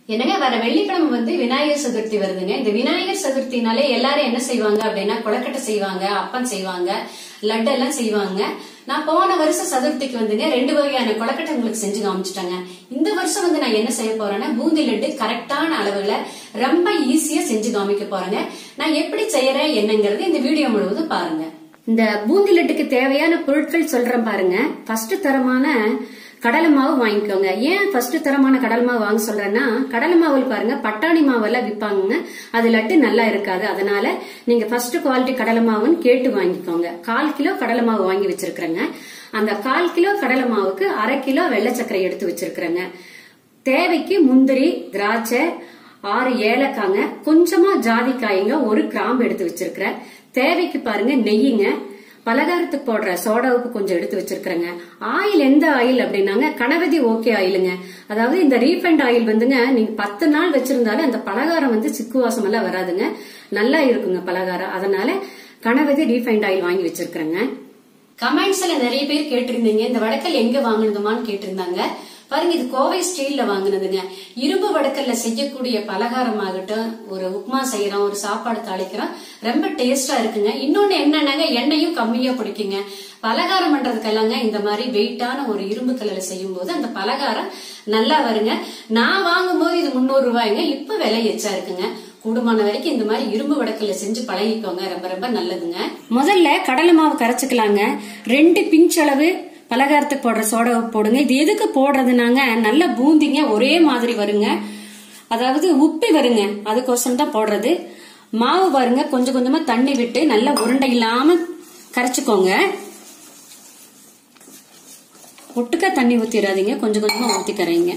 என்னங்க வர வெள்ளிக்கிழமை வந்து விநாயகர் சதுர்த்தி வருதுங்க இந்த விநாயகர் சதுர்த்தினாலே எல்லாரும் என்ன செய்வாங்க அப்படின்னா கொலக்கட்டை செய்வாங்க அப்பம் செய்வாங்க லட்டு எல்லாம் செய்வாங்க நான் போன வருஷம் சதுர்த்திக்கு வந்துங்க ரெண்டு வகையான கொலக்கட்டை உங்களுக்கு செஞ்சு காமிச்சிட்டாங்க இந்த வருஷம் வந்து நான் என்ன செய்ய போறேன்னா பூந்தி லட்டு கரெக்டான அளவுல ரொம்ப ஈஸியா செஞ்சு காமிக்க போறேங்க நான் எப்படி செய்யறேன் என்னங்கிறது இந்த வீடியோ முழுவதும் பாருங்க இந்த பூந்தி லட்டுக்கு தேவையான பொருட்கள் சொல்றேன் பாருங்க ஃபர்ஸ்ட் தரமான கடலை மாவு வாங்கிக்கோங்க ஏன் ஃபர்ஸ்ட் தரமான கடலை மாவு வாங்க சொல்றேன்னா கடலை மாவுல பாருங்க பட்டாணி மாவெல்லாம் விற்பாங்க அது லட்டு நல்லா இருக்காது அதனால நீங்க ஃபர்ஸ்ட் குவாலிட்டி கடலை மாவுன்னு கேட்டு வாங்கிக்கோங்க கால் கிலோ கடலை மாவு வாங்கி வச்சிருக்கிறேங்க அந்த கால் கிலோ கடலை மாவுக்கு அரை கிலோ வெள்ளை சர்க்கரை எடுத்து வச்சிருக்கிறேங்க தேவைக்கு முந்திரி திராட்சை ஆறு ஏலக்காங்க கொஞ்சமா ஜாதிக்காய்ங்க ஒரு கிராம்பு எடுத்து வச்சிருக்கிறேன் தேவைக்கு பாருங்க நெய்யுங்க பலகாரத்துக்கு போடுற சோடா உப்பு கொஞ்சம் எடுத்து வச்சிருக்கிறேங்க ஆயில் எந்த ஆயில் அப்படின்னாங்க கணவதி ஓகே ஆயிலுங்க அதாவது இந்த ரீஃபைண்ட் ஆயில் வந்துங்க நீங்க பத்து நாள் வச்சிருந்தாலும் அந்த பலகாரம் வந்து சிக்கு வாசம் எல்லாம் வராதுங்க நல்லா இருக்குங்க பலகாரம் அதனால கணவதி ரீஃபைண்ட் ஆயில் வாங்கி வச்சிருக்கிறேங்க கமெண்ட்ஸ்ல நிறைய பேர் கேட்டிருந்தீங்க இந்த வடக்கல் எங்க வாங்கணுமான்னு கேட்டிருந்தாங்க பாருங்க இது கோவை ஸ்டீல்ல வாங்கினதுங்க இரும்பு வடக்கல்ல செய்யக்கூடிய பலகாரம் ஆகட்டும் ஒரு உப்புமா செய்யறோம் ஒரு சாப்பாடு தாளிக்கிறோம் ரொம்ப டேஸ்டா இருக்குங்க இன்னொன்னு என்னன்னாங்க எண்ணெயும் கம்மியா பிடிக்குங்க பலகாரம் பண்றதுக்கெல்லாங்க இந்த மாதிரி வெயிட்டான ஒரு இரும்பு கல்லுல செய்யும் போது அந்த பலகாரம் நல்லா வருங்க நான் வாங்கும் போது இது முன்னூறு ரூபாய்ங்க இப்ப விலை எச்சா இருக்குங்க கூடுமான வரைக்கும் இந்த மாதிரி இரும்பு வடக்கல்ல செஞ்சு பழகிக்கோங்க ரொம்ப ரொம்ப நல்லதுங்க முதல்ல கடலை மாவு கரைச்சுக்கலாங்க ரெண்டு பிஞ்ச் அளவு பலகாரத்துக்கு போடுற சோடா உப்பு போடுங்க இது எதுக்கு போடுறதுனாங்க நல்ல பூந்திங்க ஒரே மாதிரி வருங்க அதாவது உப்பி வருங்க அதுக்கோசரம் தான் போடுறது மாவு பாருங்க கொஞ்சம் கொஞ்சமா தண்ணி விட்டு நல்லா உருண்டை இல்லாம கரைச்சுக்கோங்க ஒட்டுக்கா தண்ணி ஊத்திடாதீங்க கொஞ்சம் கொஞ்சமா ஊத்தி கரைங்க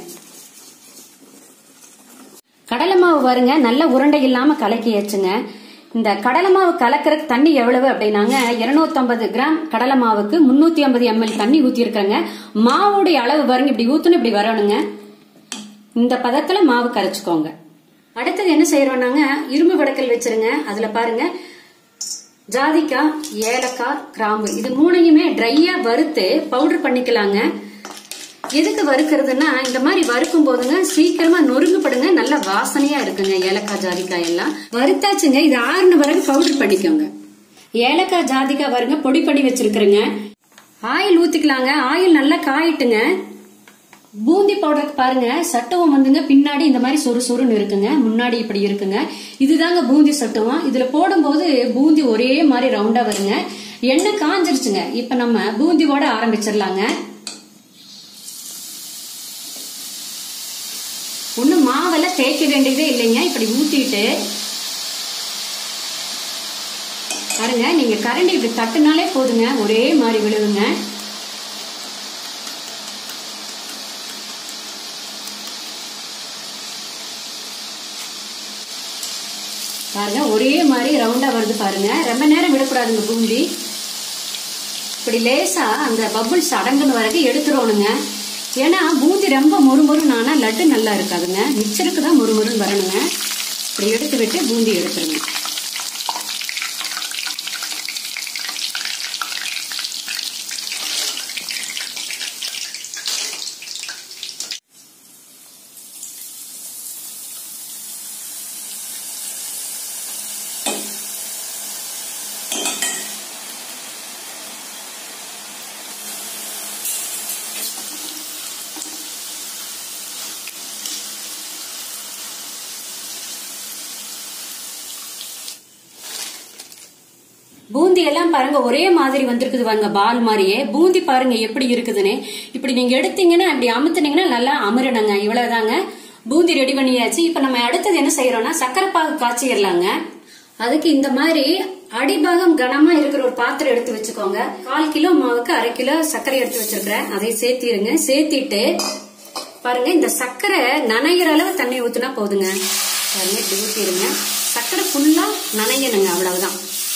கடலை மாவு வருங்க நல்ல உருண்டை இல்லாம கலக்கியாச்சுங்க இந்த கடலை மாவு கலக்கிறதுக்கு தண்ணி எவ்வளவு அப்படின்னாங்க இருநூத்தம்பது கிராம் கடலை மாவுக்கு முன்னூத்தி ஐம்பது எம்எல் தண்ணி ஊத்தி இருக்கிறேங்க மாவுடைய அளவு பாருங்க இப்படி ஊத்துன்னு இப்படி வரணுங்க இந்த பதத்துல மாவு கரைச்சுக்கோங்க அடுத்தது என்ன செய்யறோம்னாங்க இரும்பு வடக்கல் வச்சிருங்க அதுல பாருங்க ஜாதிக்காய் ஏலக்காய் கிராம்பு இது மூணையுமே ட்ரையா வறுத்து பவுடர் பண்ணிக்கலாங்க எதுக்கு வறுக்கிறதுனா இந்த மாதிரி வறுக்கும் போதுங்க சீக்கிரமா நொறுங்குப்படுங்க நல்ல வாசனையா இருக்குங்க ஏலக்காய் ஜாதிக்காய் எல்லாம் வறுத்தாச்சுங்க இது ஆறுன பிறகு பவுடர் பண்ணிக்கோங்க ஏலக்காய் ஜாதிக்காய் வருங்க பொடி பண்ணி வச்சிருக்கிறேங்க ஆயில் ஊத்திக்கலாங்க ஆயில் நல்லா காயிட்டுங்க பூந்தி பவுடருக்கு பாருங்க சட்டவம் வந்துங்க பின்னாடி இந்த மாதிரி சொறு சொருன்னு இருக்குங்க முன்னாடி இப்படி இருக்குங்க இதுதாங்க பூந்தி சட்டவம் இதுல போடும்போது பூந்தி ஒரே மாதிரி ரவுண்டா வருங்க எண்ணெய் காஞ்சிருச்சுங்க இப்ப நம்ம பூந்தியோட ஆரம்பிச்சிடலாங்க ஒன்றும் மாவெல்லாம் தேய்க்க வேண்டியதே இல்லைங்க இப்படி ஊற்றிட்டு பாருங்க நீங்க கரண்டி இப்படி தட்டுனாலே போதுங்க ஒரே மாதிரி விழுவுங்க பாருங்க ஒரே மாதிரி ரவுண்டா வருது பாருங்க ரொம்ப நேரம் விடக்கூடாதுங்க பூந்தி இப்படி லேசா அந்த பபுள்ஸ் அடங்குன வரைக்கும் எடுத்துருவோனுங்க ஏன்னா பூந்தி ரொம்ப மொறுமொறுன்னு ஆனா லட்டு நல்லா இருக்காதுங்க மிச்சருக்கு தான் மொறுமொறுன்னு வரணுங்க இப்படி எடுத்து விட்டு பூந்தி எடுத்துருங்க பூந்தி எல்லாம் பாருங்க ஒரே மாதிரி வந்திருக்குது வாங்க பால் மாதிரியே பூந்தி பாருங்க எப்படி இருக்குதுன்னு இப்படி நீங்க எடுத்தீங்கன்னா அப்படி அமுத்துனீங்கன்னா நல்லா அமுறணுங்க இவ்வளவுதாங்க பூந்தி ரெடி பண்ணியாச்சு இப்ப நம்ம அடுத்தது என்ன செய்யறோம்னா சக்கரை பாகு காய்ச்சிடலாங்க அதுக்கு இந்த மாதிரி அடிபாகம் கனமா இருக்கிற ஒரு பாத்திரம் எடுத்து வச்சுக்கோங்க கால் கிலோ மாவுக்கு அரை கிலோ சர்க்கரை எடுத்து வச்சிருக்கிறேன் அதை சேர்த்திருங்க சேர்த்திட்டு பாருங்க இந்த சர்க்கரை நனைகிற அளவு தண்ணி ஊத்துனா போதுங்க பாருங்க இப்படி ஊத்திடுங்க சர்க்கரை ஃபுல்லா நனையணுங்க அவ்வளவுதான்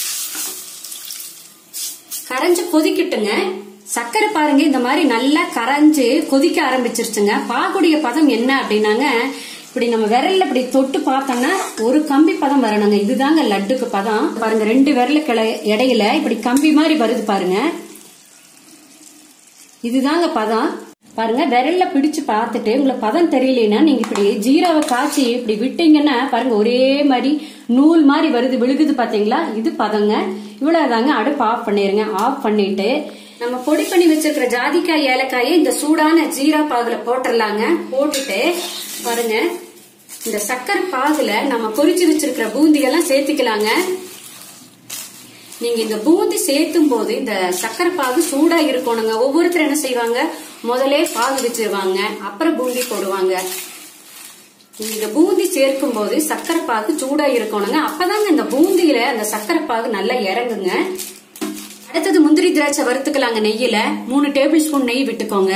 கரைஞ்சு கொதிக்கட்டுங்க சர்க்கரை பாருங்க இந்த மாதிரி நல்லா கரைஞ்சு கொதிக்க ஆரம்பிச்சிருச்சுங்க பாகுடைய பதம் என்ன அப்படின்னாங்க இப்படி நம்ம விரல்ல இப்படி தொட்டு பார்த்தோம்னா ஒரு கம்பி பதம் வரணுங்க இதுதாங்க லட்டுக்கு பதம் பாருங்க ரெண்டு விரல கிளை இடையில இப்படி கம்பி மாதிரி வருது பாருங்க இதுதாங்க பதம் பாருங்க விரல்ல பிடிச்சு பார்த்துட்டு உங்களுக்கு பதம் தெரியலனா நீங்க இப்படி ஜீராவை காய்ச்சி இப்படி விட்டீங்கன்னா பாருங்க ஒரே மாதிரி நூல் மாதிரி வருது விழுகுது பாத்தீங்களா இது பதங்க இவ்வளவுதாங்க அடுப்பு ஆஃப் பண்ணிருங்க ஆஃப் பண்ணிட்டு நம்ம பொடி பண்ணி வச்சிருக்கிற ஜாதிக்காய் ஏலக்காயை இந்த சூடான ஜீரா பாகுல போட்டுடலாங்க போட்டுட்டு பாருங்க இந்த சக்கரை பாகுல நம்ம பொரிச்சு வச்சிருக்கிற பூந்தி எல்லாம் சேர்த்துக்கலாங்க நீங்க இந்த பூந்தி சேர்த்தும் போது இந்த சக்கரை பாகு சூடா இருக்கணுங்க ஒவ்வொருத்தர் என்ன செய்வாங்க முதலே பாகு வச்சிருவாங்க அப்புறம் பூந்தி போடுவாங்க நீங்க இந்த பூந்தி சேர்க்கும் போது சக்கரை பாகு சூடா இருக்கணுங்க அப்பதாங்க இந்த பூந்தியில அந்த சக்கரை பாகு நல்லா இறங்குங்க அடுத்தது முந்திரி திராட்சை வறுத்துக்கலாங்க நெய்யில மூணு டேபிள் ஸ்பூன் நெய் விட்டுக்கோங்க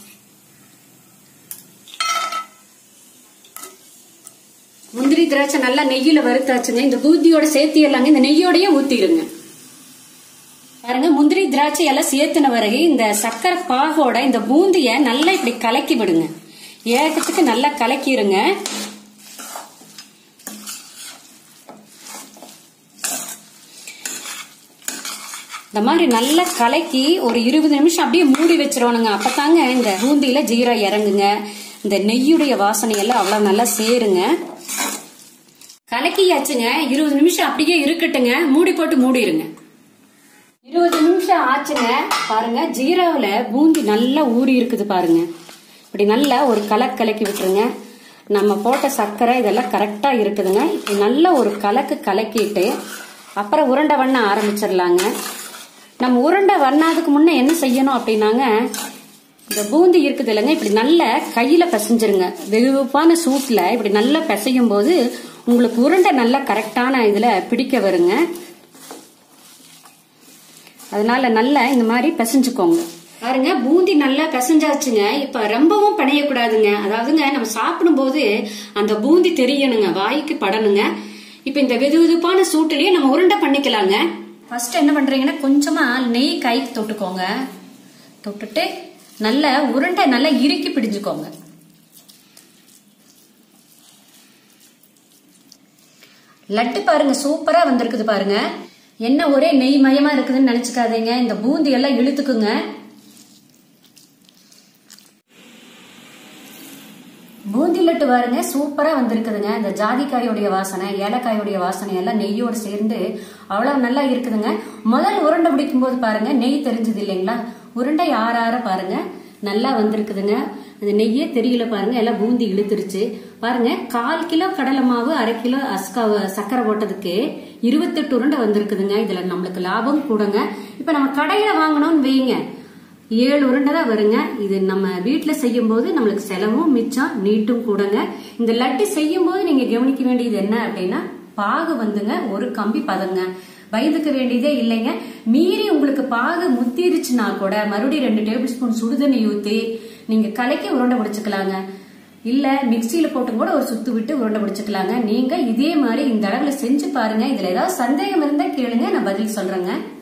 முந்திரி திராட்சை நல்லா நெய்யில வறுத்தாச்சுங்க இந்த பூந்தியோட சேர்த்தியலாங்க இந்த நெய்யோடய ஊத்திடுங்க பாருங்க முந்திரி திராட்சை எல்லாம் சேர்த்துன பிறகு இந்த சக்கரை பாகோட இந்த பூந்திய நல்லா இப்படி கலக்கி விடுங்க ஏகத்துக்கு நல்லா கலக்கிருங்க இந்த மாதிரி நல்லா கலக்கி ஒரு இருபது நிமிஷம் அப்படியே மூடி வச்சிருவானுங்க அப்பதாங்க இந்த பூந்தியில ஜீரா இறங்குங்க இந்த நெய்யுடைய வாசனை எல்லாம் அவ்வளவு நல்லா சேருங்க கலக்கியாச்சுங்க இருபது நிமிஷம் அப்படியே இருக்கட்டுங்க மூடி போட்டு மூடிடுங்க இருபது நிமிஷம் ஆச்சுங்க பாருங்க ஜீராவில் பூந்தி நல்லா ஊறி இருக்குது பாருங்க இப்படி நல்லா ஒரு கலக்கு கலக்கி விட்டுருங்க நம்ம போட்ட சர்க்கரை இதெல்லாம் கரெக்டா இருக்குதுங்க இப்படி நல்லா ஒரு கலக்கு கலக்கிட்டு அப்புறம் உருண்டை வண்ண ஆரம்பிச்சிடலாங்க நம்ம உருண்டை வண்ணாதுக்கு முன்ன என்ன செய்யணும் அப்படின்னாங்க இந்த பூந்தி இருக்குது இல்லைங்க இப்படி நல்ல கையில பிசைஞ்சிருங்க வெகுப்பான சூட்ல இப்படி நல்லா பிசையும் போது உங்களுக்கு உருண்டை நல்லா கரெக்டான இதுல பிடிக்க வருங்க அதனால நல்லா இந்த மாதிரி பிசைஞ்சுக்கோங்க பாருங்க பூந்தி நல்லா பிசைஞ்சாச்சுங்க இப்ப ரொம்பவும் பிணையக்கூடாதுங்க அதாவதுங்க நம்ம சாப்பிடும்போது அந்த பூந்தி தெரியணுங்க வாய்க்கு படணுங்க இப்ப இந்த வெது வெதுப்பான சூட்டுலயே நம்ம உருண்டை பண்ணிக்கலாங்க ஃபர்ஸ்ட் என்ன பண்றீங்கன்னா கொஞ்சமா நெய் கைக்கு தொட்டுக்கோங்க தொட்டுட்டு நல்ல உருண்டை நல்லா இறுக்கி பிடிஞ்சுக்கோங்க லட்டு பாருங்க சூப்பரா வந்திருக்குது பாருங்க என்ன ஒரே நெய் மயமா இருக்குதுன்னு நினைச்சுக்காதீங்க இந்த பூந்தி எல்லாம் இழுத்துக்குங்க பூந்தி லட்டு பாருங்க சூப்பரா வந்திருக்குதுங்க இந்த ஜாதிக்காயோடைய வாசனை ஏலக்காயோடைய வாசனை எல்லாம் நெய்யோடு சேர்ந்து அவ்வளவு நல்லா இருக்குதுங்க முதல் உருண்டை பிடிக்கும் போது பாருங்க நெய் தெரிஞ்சது இல்லைங்களா உருண்டை ஆற ஆற பாருங்க நல்லா வந்திருக்குதுங்க அந்த நெய்யே தெரியல பாருங்க எல்லாம் பூந்தி இழுத்துருச்சு பாருங்க கால் கிலோ கடலை மாவு அரை கிலோ அஸ்கா சக்கரை போட்டதுக்கு இருபத்தெட்டு உருண்டை வந்திருக்குதுங்க இதுல நம்மளுக்கு லாபம் கூடங்க இப்ப நம்ம கடையில வாங்கணும்னு வைங்க ஏழு உருண்டை தான் வருங்க இது நம்ம வீட்டுல செய்யும் போது நம்மளுக்கு செலவும் மிச்சம் நீட்டும் கூடங்க இந்த லட்டு செய்யும் போது நீங்க கவனிக்க வேண்டியது என்ன அப்படின்னா பாகு வந்துங்க ஒரு கம்பி பதங்க வயதுக்கு வேண்டியதே இல்லைங்க மீறி உங்களுக்கு பாகு முத்திருச்சுன்னா கூட மறுபடியும் ரெண்டு டேபிள் ஸ்பூன் சுடுதண்ணி ஊத்தி நீங்க கலக்கி உருண்டை பிடிச்சுக்கலாங்க இல்ல மிக்சியில போட்டு கூட ஒரு சுத்து விட்டு உருண்டை பிடிச்சுக்கலாங்க நீங்க இதே மாதிரி இந்த அளவுல செஞ்சு பாருங்க இதுல ஏதாவது சந்தேகம் இருந்தா கேளுங்க நான் பதில் சொல்றேங்க